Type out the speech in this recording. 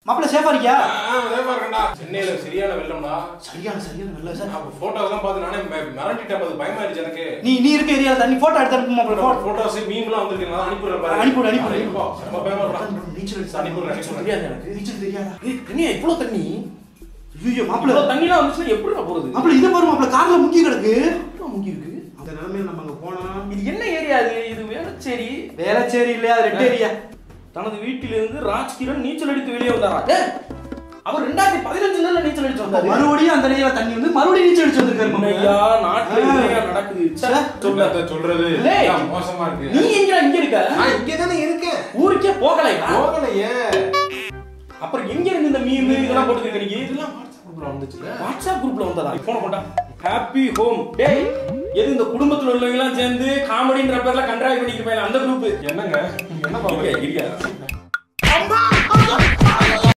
மாப்பிள்ள சேஃபா இருக்கியா சென்னையில சரியான வெள்ளம்டா சரியான சரியான நல்ல சார் அப்ப போட்டோஸ் எல்லாம் பார்த்து நானே ம- மிரண்டிட்டேன் அது பயமாயிருச்சு எனக்கு நீ நீ இருக்க ஏரியால தண்ணி போட்டோ எடுத்து அனுப்பு மாப்பிள்ள photo. போட்டோஸ் மீம்லாம் வந்திருக்கு நான் அனுப்பிடுறேன் பாரு. அனுப்பிவிடு, அனுப்பிவிடு. அனுப்பிப்போ. செம்ம பயமா இருக்கா? நீச்சல் அடிச்சு அனுப்பிவிடு, அனுப்பிவிடு. தெரியாது எனக்கு நீச்சல் தெரியாதா ஏய், தண்ணியா இவ்வளவு தண்ணி ஐயோ மாப்பிள்ள இவ்வளவு தண்ணிலாம் வந்துச்சுன்னா எப்படி போறது மாப்பிள்ள இதை பாரு மாப்பிள்ள கார்ல முக்கி கிடக்கு எவ்வளவு முங்கி இருக்கு அந்த நிலைமையில நம்ம அங்க போனா இது என்ன ஏரியா இது இது வேளச்சேரி வேளச்சேரி இல்லையா அது ரெட் ஏரியா தனது வீட்டிலிருந்து ராஜ்கிரண் நீச்சல் அடித்து வெளியே வந்தாரா ஏய், அவர் ரெண்டாயிரத்தி பதினஞ்சுல நீச்சல் அடிச்சு வந்தாரு மறுபடியும் அந்த ஏரியால தண்ணி வந்து மறுபடியும் நீச்சல் அடிச்சு வந்திருக்காரு ஐயா மாப்பிள்ள. நாட்டுல ஆ. என்னையா நடக்குது ச்சே. சொல்றத சொல்றது டேய். எல்லாம் மோசமா நீ இருக்கு எங்க இங்க இருக்க நான் இங்கதானே இருக்கேன் ஊருக்கே போகலையா போகலையே அப்புறம் எங்க இருந்து இந்த மீன் இதெல்லாம் போட்டுருக்க நீ இதெல்லாம் வாட்ஸ்அப் குரூப்ல வந்துச்சுல வாட்ஸ்அப் குரூப்ல வந்ததா போன போட்டா ஹாப்பி ஹோம் டேய் எது இந்த குடும்பத்துல உள்ளவங்க எல்லாம் சேர்ந்து காமெடின்ற பேர்ல கண்ட்ராக்ட் பண்ணிக்கிறப்ப அந்த குரூப் என்னங்க என்ன இருக்க பாப்பீங்க இருக்க அம்மா